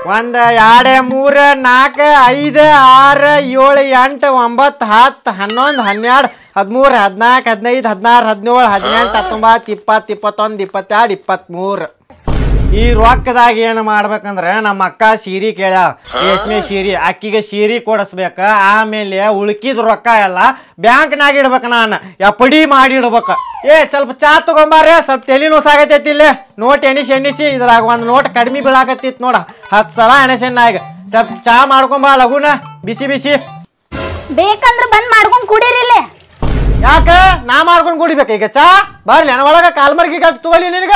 ಒಂದ್ ಎರಡು ಮೂರು ನಾಲ್ಕು ಐದು ಆರು ಏಳು ಎಂಟು ಒಂಬತ್ತು ಹತ್ತು ಹನ್ನೊಂದು ಹನ್ನೆರಡು ಹದಿಮೂರು ಹದಿನಾಲ್ಕು ಹದಿನೈದು ಹದಿನಾರು ಹದಿನೇಳು ಹದಿನೆಂಟು ಹತ್ತೊಂಬತ್ತು ಇಪ್ಪತ್ತು ಇಪ್ಪತ್ತೊಂದು ಇಪ್ಪತ್ತೆರಡು ಇಪ್ಪತ್ತ್ಮೂರು ಈ ರೊಕ್ಕದಾಗ ಏನು ಮಾಡ್ಬೇಕಂದ್ರೆ ನಮ್ಮ ಅಕ್ಕ ಸೀರೆ ಕೇಳ ರೇಷ್ಮೆ ಸೀರೆ ಅಕ್ಕಿಗೆ ಸೀರೆ ಕೊಡಿಸ್ಬೇಕ ಆಮೇಲೆ ಉಳ್ಕಿದ ರೊಕ್ಕ ಎಲ್ಲ ಬ್ಯಾಂಕ್ನಾಗ ಇಡ್ಬೇಕು ನಾನು ಎಪ್ಪಡಿ ಮಾಡಿ ಇಡ್ಬೇಕು ಏ ಸ್ವಲ್ಪ ಚಾ ತಗೊಂಬಾರೆ ಸ್ವಲ್ಪ ತಲೆ ನುಸಾಗತೈತಿ ಇಲ್ಲಿ ನೋಟ್ ಎಣಿಸಿ ಎಣಿಸಿ ಇದ್ರಾಗ ಒಂದು ನೋಟ್ ಕಡಿಮೆ ಬೀಳಾಕತ್ತಿತ್ತು ನೋಡ ಹತ್ತು ಸಲ ಎಣಸನ್ನಾಗ ಸ್ವಲ್ಪ ಚಾ ಮಾಡ್ಕೊಂಬಾ ಲಗುನ ಬಿಸಿ ಬಿಸಿ ಬೇಕಂದ್ರ ಬಂದ್ ಮಾಡ್ಕೊಂಡ್ ಕುಡೀರಿಲ್ಲೇ ಯಾಕ ನಾ ಮಾಡ್ಕೊಂಡು ಕುಡಿಬೇಕು ಈಗ ಚಾ ಬರ್ಲಿ ನನ್ನ ಒಳಗ ಕಾಲ್ಮರ್ಗಿ ಗಚ್ ತಗೊಳ್ಳಿ ನಿನಗ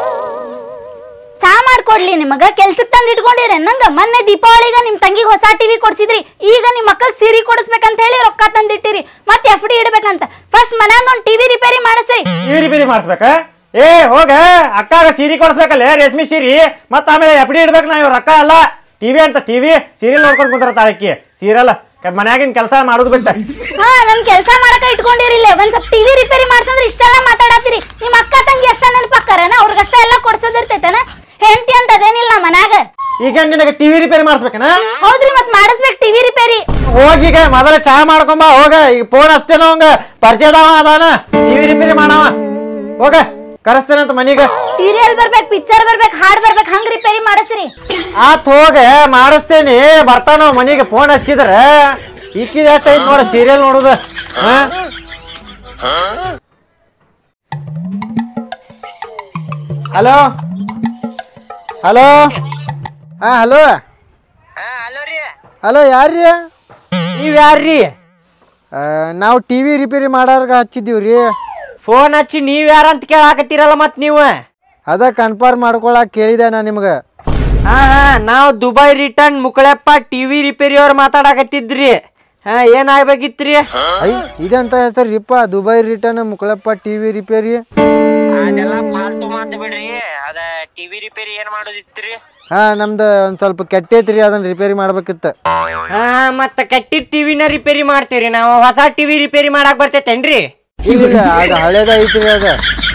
ಚಾ ಮಾಡ್ಕೊಡ್ಲಿ ನಿಮಗ ಕೆಲ್ಸಕ್ ತಂದ್ ಇಟ್ಕೊಂಡಿರ ನಂಗ ಮೊನ್ನೆ ದೀಪಾವಳಿಗ ನಿಮ್ ತಂಗಿಗೆ ಹೊಸ ಟಿವಿ ಕೊಡ್ಸಿದ್ರಿ ಈಗ ನಿಮ್ ಮಕ್ಕಳಿಗೆ ಸೀರೆ ಕೊಡಿಸ್ಬೇಕಂತ ಹೇಳಿ ರೊಕ್ಕ ತಂದಿಟ್ಟಿರಿ ಮತ್ತೆ ಎಫ್ ಡಿ ಇಡ್ಬೇಕಂತ ಫಸ್ಟ್ ಮನ್ಯಾಗ ಒಂದ್ ಟಿವಿ ರಿಪೇರಿ ಮಾಡಿಸ್ರಿ ಈ ರಿಪೇರಿ ಮಾಡಿಸ್ಬೇಕ ಏ ಹೋಗ ಅಕ್ಕಾಗ ಸೀರೆ ಕೊಡಿಸ್ಬೇಕಲ್ಲ ರೇಷ್ಮೆ ಸೀರೆ ಮತ್ತ ಆಮೇಲೆ ಎಫ್ ಡಿ ಇಡ್ಬೇಕು ನಾ ಇವ್ ರೊಕ್ಕ ಅಲ್ಲ ಟಿವಿ ಅಂತ ಟಿವಿ ಸೀರಿಯಲ್ ನೋಡ್ಕೊಂಡು ಕುಂತಾರ ತಾಳಕ್ಕಿ ಸೀರಿಯಲ್ ಮನ್ಯಾಗಿನ ಕೆಲಸ ಮಾಡೋದು ಬಿಟ್ಟ ಹಾ ನನ್ ಕೆಲ್ಸ ಮಾಡಕ ಇಟ್ಕೊಂಡಿರಿಲ್ಲೇ ಒಂದ್ ಸ್ವಲ್ಪ ಟಿವಿ ರಿಪೇರಿ ಮಾಡ್ಸಂದ್ರ ಇಷ್ಟೆಲ್ಲ ಮಾತಾಡತ್ತೀರಿ ನಿಮ್ ಅಕ್ಕ ತಂಗಿ ಎಷ್ಟ ನೆನಪಾಕರನ ಅವ್ರಿಗಷ್ಟ ಎಲ್ಲ ಕೊಡ್ಸೋದಿರ್ತೈತನ ಹೆಂಡತಿ ಅಂತ ಅದೇನಿಲ್ಲ ಮನ್ಯಾಗ ಈಗ ನಿನಗೆ ಟಿವಿ ರಿಪೇರಿ ಮಾಡಿಸ್ಬೇಕನ ಹೌದ್ರಿ ಮತ್ ಮಾಡಿಸ್ಬೇಕು ಟಿವಿ ರಿಪೇರಿ ಹೋಗೀಗ ಮೊದಲ ಚಾ ಮಾಡ್ಕೊಂಬ ಹೋಗ ಈಗ ಫೋನ್ ಹಚ್ತೇನ ಅವಂಗ ಪರಿಚಯದವ ಅದಾನ ಟಿವಿ ರಿಪೇರಿ ಮಾಡವ ಹೋಗ ಕರೆಸ್ತೇನಂತ ಮನೀಗ ಸೀರಿಯಲ್ ಬರ್ಬೇಕು ಪಿಕ್ಚರ್ ಬರ್ಬೇಕು ಹಾಡ್ ಬರ್ಬೇಕು ಹಂಗ್ ರಿಪೇರಿ ಮಾಡಿಸ್ರಿ ಆತ್ ಹೋಗ ಮಾಡಿಸ್ತೇನಿ ಬರ್ತಾನ ಮನಿಗೆ ಫೋನ್ ಹಚ್ಚಿದ್ರ ಈಕಿದ ಎಷ್ಟು ಐತಿ ನೋಡ ಸೀರಿಯಲ್ ನೋಡುದು ಹಾ ಹಲೋ ಹಲೋ ಹಾ ಹಲೋ ಹಲೋ ಯಾರ್ರಿ ನೀವ್ ಯಾರ್ರಿ ಆ, ನಾವು ಟಿ ವಿ ರಿಪೇರಿ ಮಾಡಾರ್ಗ ಹಚ್ಚಿದ್ದೀವ್ರಿ ಫೋನ್ ಹಚ್ಚಿ ನೀವ್ ಯಾರಂತ ಕೇಳಾಕತ್ತೀರಲ್ಲ ಮತ್ ನೀವು ಅದ ಕನ್ಫರ್ಮ್ ಮಾಡ್ಕೊಳಕ್ ಕೇಳಿದೆ ನಾ ನಿಮ್ಗೆ ಹಾ ಹಾ ನಾವು Dubai return Mukalappa TV repair ಅವ್ರು ಮಾತಾಡಕತ್ತಿದ್ರಿ ಹಾ ಏನಾಗ್ಬೇಕಿತ್ರಿ ಐ ಇದೆಂತ ಹೆಸರು ರಿಪ್ಪ Dubai return Mukkalappa T V repair ಅದೆಲ್ಲ ಫಾಲ್ತು ಮಾತು ಬಿಡ್ರಿ ಅದ ಟಿವಿ ರಿಪೇರಿ ಏನ್ ಮಾಡೋದಿತ್ರಿ ಹಾ ನಮ್ದು ಒಂದ್ ಸ್ವಲ್ಪ ಕೆಟ್ಟೈತ್ರಿ ಅದನ್ನ ರಿಪೇರಿ ಮಾಡ್ಬೇಕಿತ್ತು ಹಾ ಮತ್ತ ಕಟ್ಟಿದ್ ಟಿವಿನ ರಿಪೇರಿ ಮಾಡ್ತೀರಿ ನಾವು ಹೊಸ ಟಿವಿ ರಿಪೇರಿ ಮಾಡಾಕ್ ಬರ್ತೈತೇನ್ರಿ ಇಲ್ಲ ಅದು ಹಳೇದ ಐತ್ರಿ ಅದ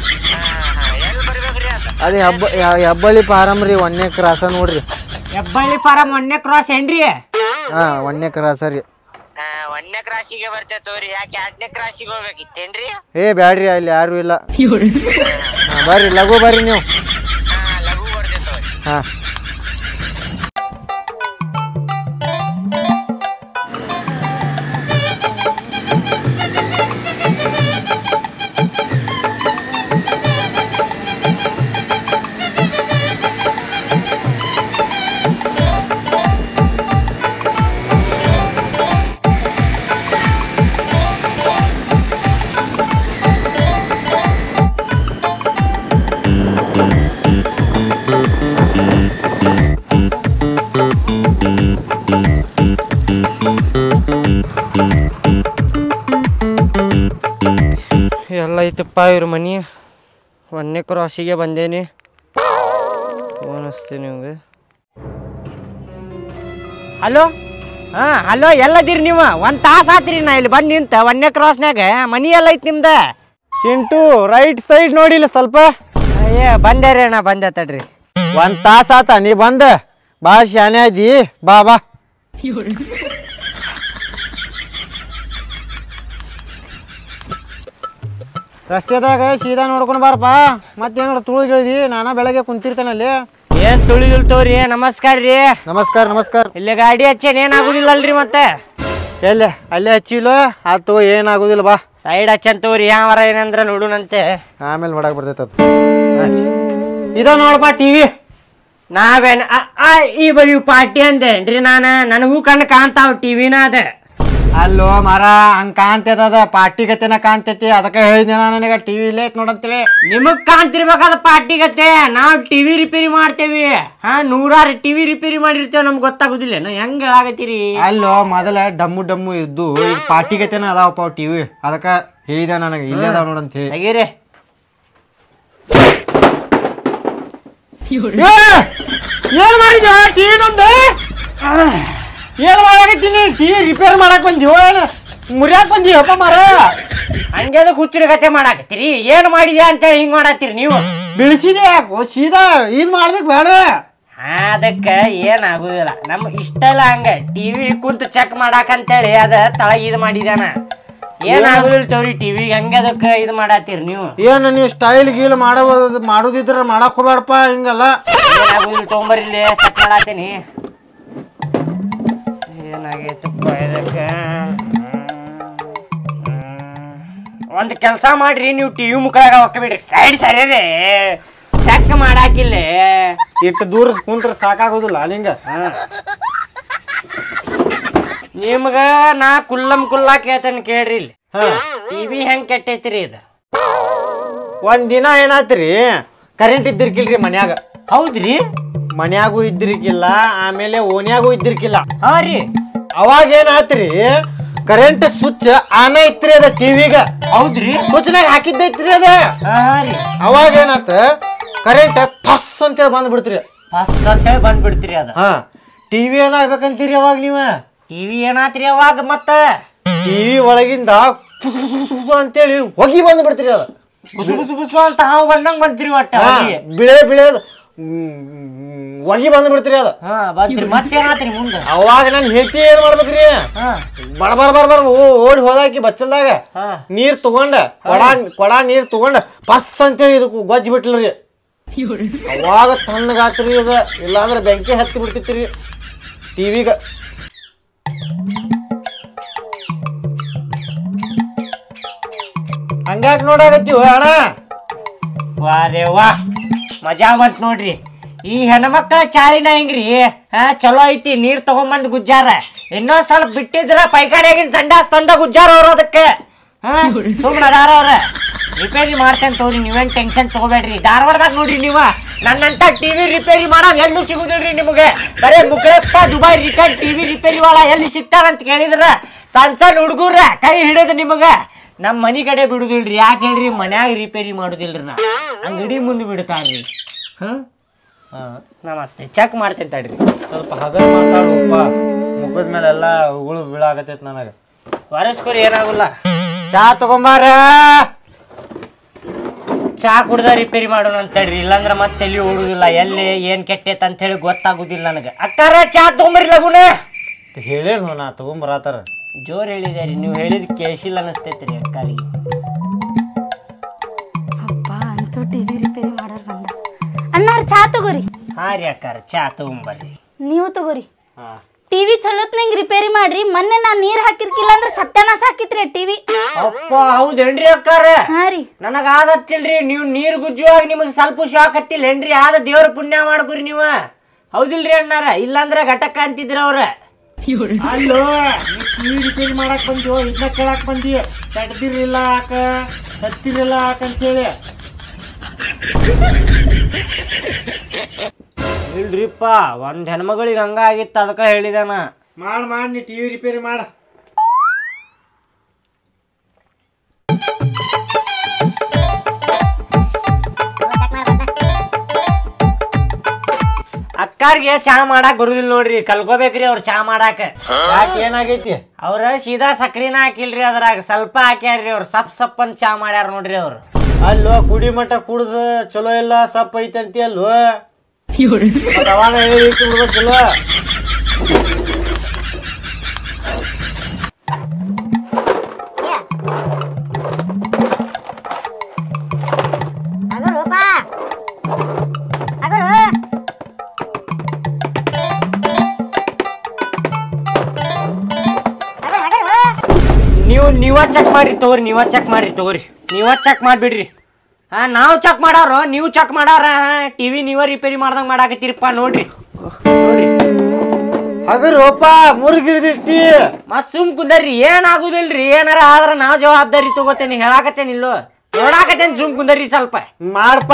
ಅದೇ ಹಬ್ಬ ಯ- ಹೆಬ್ಬಳ್ಳಿ ಫಾರಂ ರೀ ಒಂದನೇ ಕ್ರಾಸ ನೋಡ್ರಿ ಹೆಬ್ಬಳ್ಳಿ ಫಾರಂ ಒಂದನೇ ಕ್ರಾಸ್ ಏನ್ರಿ ಹಾ ಒಂದನೇ ಕ್ರಾಸ ರೀ ಒಂದನೇ ಕ್ರಾಸಿಗೆ ಬರ್ತೈತೋರಿ ಯಾಕೆ ಎರಡನೇ ಕ್ರಾಸಿಗೆ ಹೋಗ್ಬೇಕಿತ್ತೇನ್ರಿ ಏ ಬ್ಯಾಡ್ರಿ ಅಲ್ಲಿ ಯಾರು ಇಲ್ಲ ಹಾ, ಬರ್ರಿ ಲಘು ಬರ್ರಿ ನೀವು ಲಘು ಬರ್ತೈತೋರಿ ಹಾ ಎಲ್ಲ ಐತಪ್ಪ ಇವ್ರ ಮನಿ ಒಂದನೇ ಕ್ರಾಸಿಗೆ ಬಂದೇನಿ ಫೋನ್ ಹಚ್ತೀನಿ ನಿಮ್ಗೆ ಹಲೋ ಹಾ ಹಲೋ ಎಲ್ಲದಿರಿ ನೀವು ಒಂದು ತಾಸು ಆತ್ರಿ ನಾ ಇಲ್ಲಿ ಬಂದು ನಿಂತ ಒಂದನೇ ಕ್ರಾಸ್ನ್ಯಾಗ ಮನಿ ಎಲ್ಲ ಐತಿ ನಿಮ್ದ ಚಿಂಟು ರೈಟ್ ಸೈಡ್ ನೋಡಿಲ್ಲ ಸ್ವಲ್ಪ ಏ ಬಂದೆ ರೀ ಅಣ್ಣ ಬಂದೆ ತಡ್ರಿ ಒಂದ್ ತಾಸ ಆತ ನೀ ಬಂದ ಬಾ ಶಾನೆ ಆದಿ ಬಾ ಬಾ ರಸ್ತೆದಾಗ ಸೀದಾ ನೋಡ್ಕೊಂಡು ಬಾರಪ್ಪ ಮತ್ತೇನಾರ ತುಳಿಗಿಳಿದಿ ನಾನಾ ಬೆಳಗ್ಗೆ ಕುಂತಿರ್ತೇನಲ್ಲಿ ಏನ್ ತುಳಿದಿಲ್ತವ್ರಿ ನಮಸ್ಕಾರ ರೀ ನಮಸ್ಕಾರ ನಮಸ್ಕಾರ ಇಲ್ಲಿ ಗಾಡಿ ಹಚ್ಚೇನ್ ಏನಾಗುದಿಲ್ಲ ಅಲ್ರಿ ಮತ್ತೆ ಎಲ್ಲಿ ಅಲ್ಲೇ ಹಚ್ಚಿಲ್ಲ ಆತು ಏನಾಗುದಿಲ್ಲ ಬಾ ಸೈಡ್ ಹಚ್ಚಂತವ್ರಿ ಯಾವರ ಏನಂದ್ರ ನೋಡುನಂತೆ ಆಮೇಲೆ ಹೊಡಕ್ ಬರ್ತೈತ ಇದ ನೋಡಪ್ಪ ಟಿವಿ ನಾವೇನ್ ಅ, ಆ, ಈ ಬರೀ ಪಾರ್ಟಿ ಅಂದೇನ್ರಿ ನಾನ ನನಗೂ ಕಣ್ಣು ಕಾಣ್ತಾವ್ ಟಿವಿನ ಅದ ಅಲ್ಲೋ ಮರ ಹಂಗ್ ಕಾಣ್ತೈತದ ಪಾರ್ಟಿ ಗತೆನ ಕಾಣ್ತೈತಿ ಅದಕ್ಕೆ ಹೇಳಿದೆ ನಾನು ನನಗೆ ಟಿವಿ ಇಲ್ಲೇ ಐತ್ ನೋಡಂತೇಳಿ ನಿಮಗ್ ಕಾಣ್ತಿರ್ಬೇಕಾದ ಪಾರ್ಟಿ ಗತೆ ನಾವ್ ಟಿವಿ ರಿಪೇರಿ ಮಾಡ್ತೇವಿ ಹಾ ನೂರಾರು ಟಿವಿ ರಿಪೇರಿ ಮಾಡಿರ್ತೇವೆ ನಮ್ಗೆ ಗೊತ್ತಾಗುದಿಲ್ಲ ನಾ ಹೆಂಗ್ ಹೇಳಾಕತ್ತೀರಿ ಅಲ್ಲೋ ಮೊದಲ ಡಮ್ಮು ಡಮ್ಮು ಇದ್ದು ಈಗ ಪಾರ್ಟಿ ಗತೆನ ಅದಾವಪ್ಪ ಟಿವಿ ಅದಕ್ಕೆ ಹೇಳಿದೆ ನನಗೆ ಇಲ್ಲೇ ಅದಾವ ನೋಡಂತ ಹೇಳಿ ತೆಗೀರಿ ಏನ್ ಮಾಡಿದ್ಯ ಟಿವಿ ನಮ್ದು ಏನ್ ಮಾಡಾಕತ್ತೀನಿ ಟಿವಿ ರಿಪೇರ್ ಮಾಡಕ್ ಬಂದಿವ ಮುರಿಯಾಕ್ ಬಂದಿವಪ್ಪ ಮರ ಹಂಗೆ ಅದಕ್ಕೆ ಹುಚ್ಚರ ಕತೆ ಮಾಡಾಕತ್ತೀರಿ ಏನ್ ಮಾಡಿದ್ಯಾ ಅಂತೇಳಿ ಹಿಂಗ್ ಮಾಡತ್ತೀರಿ ನೀವು ಬಿಳಿಸಿದೆ ಯಾಕೋ ಸೀದಾ ಇದ್ ಮಾಡ್ಬೇಕು ಬೇಡ ಅದಕ್ಕೆ ಏನಾಗುದಿಲ್ಲ ನಮ್ಮ ಇಷ್ಟಲ್ಲ ಹಂಗ ಟಿವಿ ಕುಂತು ಚೆಕ್ ಮಾಡಾಕಂತೇಳಿ ಅದ ತಳ ಇದು ಮಾಡಿದಾನ ಏನಾಗುದಿಲ್ಲ ತೋರಿ ಟಿವಿ ಹಂಗೆ ಅದಕ್ಕೆ ಇದು ಮಾಡತ್ತೀರಿ ನೀವು ಏನು ನೀವು ಸ್ಟೈಲ್ ಗೀಲ್ ಮಾಡೋ ಮಾಡೋದಿದ್ರೆ ಮಾಡಕ್ ಹೋಗ್ಬೇಡಪ್ಪ ಹಿಂಗಲ್ಲ ಏನಾಗುದಿಲ್ಲ ತೊಗೊಂಬರಿಲ್ಲಿ ಚೆಕ್ ಮಾಡತ್ತೀನಿ ಏನಾಗೈತಪ್ಪ ಇದಕ್ಕೆ ಒಂದು ಕೆಲಸ ಮಾಡ್ರಿ ನೀವು ಟಿವಿ ಮುಖದಾಗ ಹೊಕ್ಕಬಿಡ್ರಿ ಸೈಡ್ ಸರಿ ರೀ ಚೆಕ್ ಮಾಡಾಕಿಲ್ಲ ಇಟ್ಟು ದೂರ ಕುಂತ್ರ ಸಾಕಾಗೋದಿಲ್ಲ ನಿಂಗ ನಿಮ್ಗ ನಾ ಕುಲ್ಲಂ ಕುಲ್ಲಾ ಕೇಳ್ತೇನೆ ಕೇಳ್ರಿ ಇಲ್ಲಿ ಹಾ ಟಿವಿ ಹೆಂಗ್ ಕೆಟ್ಟೈತ್ರಿ ಇದು ಒಂದ್ ದಿನ ಏನಾತ್ರಿ ಕರೆಂಟ್ ಇದ್ದಿರ್ಕಿಲ್ರಿ ಮನ್ಯಾಗ ಹೌದ್ರಿ ಮನ್ಯಾಗೂ ಇದ್ದಿರ್ಕಿಲ್ಲ ಆಮೇಲೆ ಓನ್ಯಾಗೂ ಇದ್ದಿರ್ಕಿಲ್ಲ ಹಾ ರೀ ಅವಾಗ ಏನಾತ್ರಿ ಕರೆಂಟ್ ಸ್ವಿಚ್ ಆನ ಇತ್ರಿ ಅದ ಟಿವಿಗ ಹೌದ್ರಿ ಸ್ವಿಚ್ನಾಗ ಹಾಕಿದ್ದೈತ್ರಿ ಅದ ಹಾ ರೀ ಅವಾಗ ಏನಾತ ಕರೆಂಟ್ ಫಸ್ ಅಂತೇಳಿ ಬಂದ್ಬಿಡ್ತ್ರಿ ಫಸ್ಟ್ ಅಂತೇಳಿ ಬಂದ್ಬಿಡ್ತೀರಿ ಅದ ಹಾ ಟಿವಿ ಏನಾಗ್ಬೇಕಂತೀರಿ ಅವಾಗ ನೀವ ಟಿವಿ ಏನಾತ್ರಿ ಅವಾಗ ಮತ್ತ ಟಿವಿ ಒಳಗಿಂದ ಪುಸ್ ಪುಸ್ ಪುಸ್ ಪುಸ್ ಅಂತೇಳಿ ಹೊಗಿ ಬಂದ್ಬಿಡ್ತ್ರಿ ಅದ ಬುಸು ಬುಸು ಬುಸು ಅಂತ ಹಾವು ಬಂದಂಗ್ ಬಂತ್ರಿ ಒಟ್ಟ ಹಾ, ಹೊಗೆ. ಬಿಳೆ ಬಿಳೆ ಹೊಗಿ ಬಂದ್ಬಿಡ್ತ್ರಿ ಅದ ಹಾ ಬಂತ್ರಿ ಮತ್ತೇನಾತ್ರಿ ಮುಂದ ಅವಾಗ ನಾನು ಹೆಂಡತಿ ಏನ್ ಮಾಡ್ಬೇಕ್ರಿ ಹಾ ಬಡ ಬರ ಬರ ಬರ ಓ- ಓಡಿ ಹೋದಾಕಿ ಬಚ್ಚಲ್ದಾಗ ಹಾ ನೀರ್ ತಗೊಂಡ ಕೊಡ ಕೊಡ ನೀರ್ ತಗೊಂಡ ಪಸ್ ಅಂತೇಳಿ ಇದಕ್ಕೆ ಗೊಜ್ಜಿ ಬಿಟ್ಲರಿ ಅವಾಗ ತಣ್ಣಗಾತ್ರಿ ಅದ ಇಲ್ಲಾಂದ್ರೆ ಬೆಂಕಿ ಹತ್ತಿ ಬಿಡ್ತಿತ್ರಿ ಟಿವಿಗ ಹಂಗಾಕ್ ನೋಡಾಕತ್ತೀವ ಅಣ್ಣ ವಾರೇ ವಾ ಮಜಾ ಬಂತ್ ನೋಡ್ರಿ ಈ ಹೆಣ್ಮಕ್ಳ ಚಾಳಿನ ಹೆಂಗ್ರಿ ಹಾ ಚಲೋ ಐತಿ ನೀರ್ ತಗೊಂಬಂದ್ ಗುಜ್ಜಾರ ಇನ್ನೊಂದ್ ಸ್ವಲ್ಪ ಬಿಟ್ಟಿದ್ರ ಪೈಖಾನ್ಯಾಗಿನ್ ಸಂಡಾಸ್ ತಂದ ಗುಜ್ಜಾರ ಅವ್ರ ಅದಕ್ಕೆ ಹಾ ಸುಮ್ನ ಅದಾರ ಅವ್ರ ರಿಪೇರಿ ಮಾಡ್ತೇನೆ ತಗೋರಿ ನೀವೇನ್ ಟೆನ್ಷನ್ ತಗೋಬೇಡ್ರಿ ಧಾರವಾಡದಾಗ ನೋಡ್ರಿ ನೀವ ನನ್ನಂತ ಟಿವಿ ರಿಪೇರಿ ಮಾಡವ್ ಎಲ್ಲೂ ಸಿಗುದಿಲ್ರಿ ನಿಮಗೆ ಬರೇ Mukhappa Dubai return TV repair ವಾಳ ಎಲ್ಲಿ ಸಿಗ್ತಾರಂತ ಕೇಳಿದ್ರ ಸಣ್ಣ ಸಣ್ಣ ಹುಡುಗರ ಕೈ ಹಿಡಿದು ನಿಮಗ ನಮ್ಮ ಮನಿ ಕಡೆ ಬಿಡುದಿಲ್ರಿ ಯಾಕೆ ಹೇಳ್ರಿ ಮನ್ಯಾಗ ರಿಪೇರಿ ಮಾಡುದಿಲ್ರಿ ನಾ ಅಂಗಡಿ ಮುಂದೆ ಬಿಡ್ತಾರ್ರಿ ಹಾ ನಮಸ್ತೆ ಚೆಕ್ ಮಾಡ್ತೇನೆ ತಡ್ರಿ ಸ್ವಲ್ಪ ಹಗಲ್ ಮಾತಾಡುವಪ್ಪ ಮುಖದ ಮೇಲೆ ಎಲ್ಲ ಉಗುಳು ಬೀಳಾಕತೈತ್ ನನಗ ವರಸ್ಕೋರಿ ಏನಾಗುಲ್ಲ ಚಾ ತಗೊಂಬಾರ ಚಾ ಕುಡ್ದ ರಿಪೇರಿ ಮಾಡೋಣ ಅಂತ ತಡ್ರಿ ಇಲ್ಲಾಂದ್ರ ಮತ್ತೆ ಎಲ್ಲಿ ಓಡುದಿಲ್ಲ ಎಲ್ಲಿ ಏನ್ ಕೆಟ್ಟೈತ್ ಅಂತ ಹೇಳಿ ಗೊತ್ತಾಗುದಿಲ್ಲ ನನಗೆ ಅಕ್ಕಾರ ಚಾ ತೊಗೊಂಬರ್ರಿ ಲಗುನ ಹೇಳೇನು ನಾ ತಗೊಂಬರತ್ತಾರ ಜೋರ್ ಹೇಳಿದೆ ನೀವು ಹೇಳಿದ್ ಕೇಳಿಸಿಲ್ಲ ಅನಸ್ತೈತ್ರಿ ಅಕ್ಕಾರಿಗೆ ಅಪ್ಪ ಅಂತೂ ಟಿವಿ ರಿಪೇರಿ ಮಾಡೋರು ಬಂದ ಅಣ್ಣಾರ್ ಚಾ ತಗೋರಿ ಹಾ ರೀ ಅಕ್ಕಾರ ಚಾ ತಗೊಂಬರ್ರಿ ನೀವು ತಗೋರಿ ಹಾ ಟಿವಿ ಚಲೋತ್ನಂಗ್ ರಿಪೇರಿ ಮಾಡ್ರಿ ಮೊನ್ನೆ ನಾ ನೀರ್ ಹಾಕಿರ್ಕಿಲ್ಲ ಅಂದ್ರೆ ಸತ್ಯನಾಶ ಹಾಕಿತ್ರಿ ಟಿವಿ ಅಪ್ಪ ಹೌದೇನ್ರಿ ಅಕ್ಕಾರ ಹಾ ರೀ ನನಗ ಆದತ್ತಿಲ್ರಿ ನೀವು ನೀರ್ ಗುಜ್ಜುವಾಗ ನಿಮಗೆ ಸ್ವಲ್ಪ ಶಾಕ್ ಹತ್ತಿಲ್ಲ ಏನ್ರಿ ಆದ ದೇವ್ರ ಪುಣ್ಯ ಮಾಡ್ಕೊರಿ ನೀವ ಹೌದಿಲ್ರಿ ಅಣ್ಣಾರ ಇಲ್ಲಾಂದ್ರ ಘಟಕ ಅಂತಿದ್ರ ಅವ್ರ ಅಲ್ಲೋ ಟಿವಿ ರಿಪೇರಿ ಮಾಡಕ್ ಬಂದಿವೋ ಇದನ್ನ ಕೇಳಕ್ ಬಂದಿ ಸಡ್ದಿರ್ಲಿಲ್ಲ ಹಾಕ ಸತ್ತಿರ್ಲಿಲ್ಲ ಹಾಕ ಅಂತೇಳಿ ಇಲ್ರಿಪ್ಪ ಒಂದ್ ಹೆಣ್ಮಗಳಿಗೆ ಹಂಗ ಆಗಿತ್ತು ಅದಕ್ಕ ಹೇಳಿದಾನ ಮಾಡ್ ಮಾಡ್ ನೀ ಟಿವಿ ರಿಪೇರಿ ಮಾಡ ಅಕ್ಕಾರ್ಗೆ ಚಾ ಮಾಡಾಕ್ ಬರುದಿಲ್ಲ ನೋಡ್ರಿ ಕಲ್ಕೋಬೇಕ್ರಿ ಅವ್ರ ಚಾ ಮಾಡಾಕ ಯಾಕೆ ಏನಾಗೈತಿ ಅವ್ರ ಸೀದಾ ಸಕ್ರಿನ ಹಾಕಿಲ್ರಿ ಅದ್ರಾಗ ಸ್ವಲ್ಪ ಹಾಕ್ಯಾರ್ರಿ ಅವ್ರ ಸಪ್ ಸಪ್ ಅಂತ ಚಾ ಮಾಡ್ಯಾರ ನೋಡ್ರಿ ಅವ್ರು ಅಲ್ಲೋ ಕುಡಿ ಮಠ ಕುಡ್ದ ಚಲೋ ಇಲ್ಲ ಸಪ್ ಐತಿ ಅಂತಿ ಅಲ್ಲೋ ಮತ್ತ್ ಅವಾಗ ಹೇಳಿ ಇಟ್ಟು ಬಿಡ್ಬೇಕಿಲ್ಲ ನೀವು ನೀವ ಚೆಕ್ ಮಾಡ್ರಿ ತಗೋರಿ ನೀವ ಚೆಕ್ ಮಾಡ್ರಿ ತಗೋರಿ ನೀವ ಚೆಕ್ ಮಾಡ್ಬಿಡ್ರಿ ಹಾ ನಾವು ಚೆಕ್ ಮಾಡಾರ ನೀವು ಚೆಕ್ ಮಾಡಾರ ಟಿವಿ ನೀವ ರಿಪೇರಿ ಮಾಡ್ದಂಗ ಮಾಡಾಕತ್ತೀರಿಪ್ಪ ನೋಡ್ರಿ ನೋಡ್ರಿ ಹಗರೋಪ ಮುರುಗಿರ್ದಿಟ್ಟಿ ಮತ್ ಸುಮ್ ಕುಂದರ್ರಿ ಏನ್ ಆಗುದಿಲ್ರಿ ಏನಾರ ಆದ್ರ ನಾವ್ ಜವಾಬ್ದಾರಿ ತಗೋತೇನಿ ಹೇಳಾಕತ್ತೇನಿ ಇಲ್ಲೋ ನೋಡಾಕತ್ತೇನಿ ಸುಮ್ ಕುಂದರ್ರಿ ಸ್ವಲ್ಪ ಮಾಡಪ್ಪ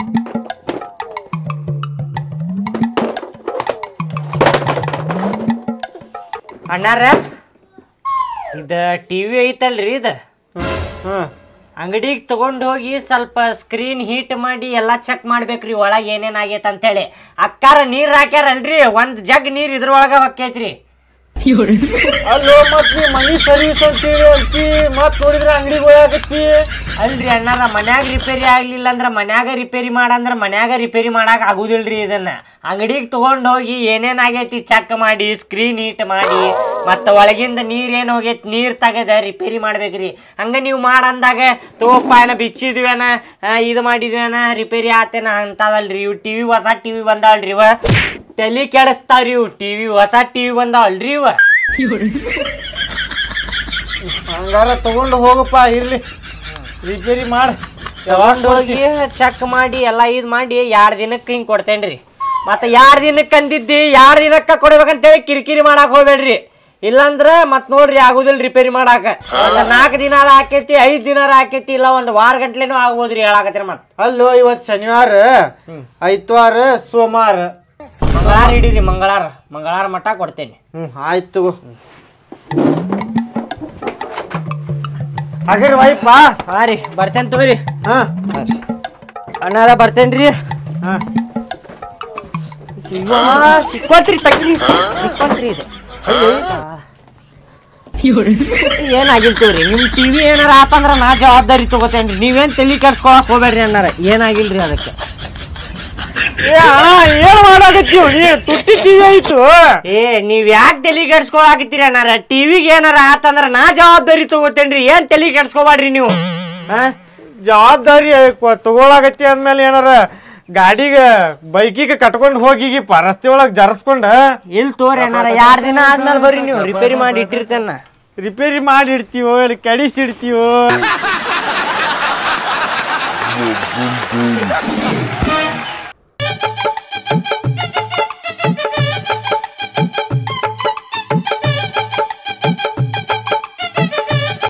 ಅಣ್ಣಾರ ಇದ ಟಿವಿ ಐತಲ್ರಿ ಇದ ಹ್ಮ್ ಅಂಗಡಿಗೆ ತಗೊಂಡ್ ಹೋಗಿ ಸ್ವಲ್ಪ ಸ್ಕ್ರೀನ್ ಹೀಟ್ ಮಾಡಿ ಎಲ್ಲಾ ಚೆಕ್ ಮಾಡ್ಬೇಕ್ರಿ ಒಳಗೆ ಏನೇನ್ ಆಗೈತೆ ಅಂತೇಳಿ ಅಕ್ಕಾರ ನೀರ್ ಹಾಕ್ಯಾರಲ್ರಿ ಒಂದ್ ಜಗ್ ನೀರ್ ಇದ್ರೊಳಗ ಹೊಕ್ಕೈತ್ರಿ ಅಲ್ಲೋ ಮತ್ ನೀ ಮನಿ ಸರ್ವಿಸ್ ಅಂತೇಳಿ ಅಂತಿ ಮತ್ ನೋಡಿದ್ರ ಅಂಗಡಿಗೆ ಹೋಯಾಕತ್ತಿ ಅಲ್ರಿ ಅಣ್ಣಾರ ಮನ್ಯಾಗ ರಿಪೇರಿ ಆಗ್ಲಿಲ್ಲ ಅಂದ್ರ ಮನ್ಯಾಗ ರಿಪೇರಿ ಮಾಡಂದ್ರ ಮನ್ಯಾಗ ರಿಪೇರಿ ಮಾಡಕ್ ಆಗುದಿಲ್ರಿ ಇದನ್ನ ಅಂಗಡಿಗೆ ತಗೊಂಡ್ ಹೋಗಿ ಏನೇನ್ ಆಗೈತಿ ಚೆಕ್ ಮಾಡಿ ಸ್ಕ್ರೀನ್ ಹೀಟ್ ಮಾಡಿ ಮತ್ತ ಒಳಗಿಂದ ನೀರ್ ಏನ್ ಹೋಗೈತಿ ನೀರ್ ತೆಗದ ರಿಪೇರಿ ಮಾಡ್ಬೇಕ್ರಿ ಹಂಗ ನೀವು ಮಾಡಂದಾಗ ತಗೋಪ್ಪ ಏನ ಬಿಚ್ಚಿದ್ವೇನ ಆ, ಇದು ಮಾಡಿದ್ವೇನ ರಿಪೇರಿ ಆತೇನ ಅಂತದಲ್ರಿ ಇವು ಟಿವಿ ಹೊಸ ಟಿವಿ ಬಂದಾವಲ್ರಿ ಇವ ತಲಿ ಕೆಡಿಸ್ತಾವ್ರಿ ಇವು ಟಿವಿ ಹೊಸ ಟಿವಿ ಬಂದಾವಲ್ರಿ ಇವ ಹಂಗಾರ ತಗೊಂಡು ಹೋಗಪ್ಪ ಇರ್ಲಿ ರಿಪೇರಿ ಮಾಡ ತಗೊಂಡ್ ಹೋಗಿ ಚೆಕ್ ಮಾಡಿ ಎಲ್ಲ ಇದ್ ಮಾಡಿ ಎರಡ್ ದಿನಕ್ಕೆ ಹಿಂಗ್ ಕೊಡ್ತೇನ್ರಿ ಮತ್ತೆ ಎರಡ್ ದಿನಕ್ಕೆ ಅಂದಿದ್ದಿ ಎರಡ್ ದಿನಕ್ಕ ಕೊಡ್ಬೇಕಂತೇಳಿ ಕಿರಿಕಿರಿ ಮಾಡಾಕ್ ಹೋಗ್ಬೇಡ್ರಿ ಇಲ್ಲಂದ್ರ ಮತ್ ನೋಡ್ರಿ ಆಗುದಿಲ್ಲ ರಿಪೇರಿ ಮಾಡಾಕ ನಾಲ್ಕು ದಿನಾರ ಆಕೈತಿ ಐದ್ ದಿನಾರ ಆಕೈತಿ ಇಲ್ಲ ಒಂದ್ ವಾರ ಗಂಟ್ಲೆನೂ ಆಗ್ಬೋದ್ರಿ ಹೇಳಾಕತ್ರಿ ಮತ್ ಅಲ್ಲೋ ಇವತ್ ಶನಿವಾರ ಐತ್ವಾರ ಸೋಮವಾರ ಮಂಗಳಾರ ಹಿಡೀರಿ ಮಂಗಳಾರ ಮಂಗಳಾರ ಮಟ್ಟ ಕೊಡ್ತೇನೆ ಹ್ಮ್ ಆಯ್ತು ತಗೋ ಹಾಗಾದ್ರೆ ವೈಪ ಹಾ ರೀ ಬರ್ತೇನೆ ತಗೋರಿ ಹಾ ಅಣ್ಣಾರ ಬರ್ತೇನ್ರಿ ಹಾ ಸಿಕ್ಕೋತ್ರಿ ತಗ್ರಿ ಸಿಕ್ಕೋತ್ರಿ ಇದು ಏನಾಗಿಲ್ತೀವ್ರಿ ನಿಮ್ ಟಿವಿ ಏನಾರ ಆತಂದ್ರ ನಾ ಜವಾಬ್ದಾರಿ ತಗೋತೇನ್ರಿ ನೀವೇನ್ ತಲಿ ಕೆಡ್ಸ್ಕೊಳಕ್ ಹೋಗ್ಬೇಡ್ರಿ ಅನ್ನಾರ ಏನಾಗಿಲ್ರಿ ಅದಕ್ಕೆ ಏ ಅಣ್ಣ ಏನ್ ಮಾಡಾಕತ್ತೀವ್ ನೀ ತುಟ್ಟಿ ಟಿವಿ ಆಯ್ತು ಏ ನೀವ್ ಯಾಕೆ ತಲಿ ಕೆಡ್ಸ್ಕೊಳಕತ್ತೀರಿ ಅನ್ನಾರ ಟಿವಿಗೆ ಏನಾರ ಆತಂದ್ರ ನಾ ಜವಾಬ್ದಾರಿ ತಗೋತೇನ್ರಿ ಏನ್ ತಲಿ ಕೆಡ್ಸ್ಕೊಬಾಡ್ರಿ ನೀವು ಹಾ ಜವಾಬ್ದಾರಿ ಕೊ- ತಗೊಳಾಕತ್ತಿ ಅಂದ್ಮೇಲೆ ಏನಾರ ಗಾಡಿಗೆ ಬೈಕಿಗೆ ಕಟ್ಕೊಂಡು ಹೋಗಿ ರಸ್ತೆ ಒಳಗ್ ಜರ್ಸ್ಕೊಂಡ ಇಲ್ ತೋರಿ ಅನ್ನಾರ ಯಾರ್ ದಿನ ಆದ್ಮೇಲೆ ಬರ್ರಿ ನೀವು ರಿಪೇರಿ ಮಾಡಿ ಇಟ್ಟಿರ್ತೇನ ರಿಪೇರಿ ಮಾಡಿ ಇಡ್ತೀವೋ ಇಲ್ಲಿ ಕೆಡಿಸಿ ಇಡ್ತೀವೋ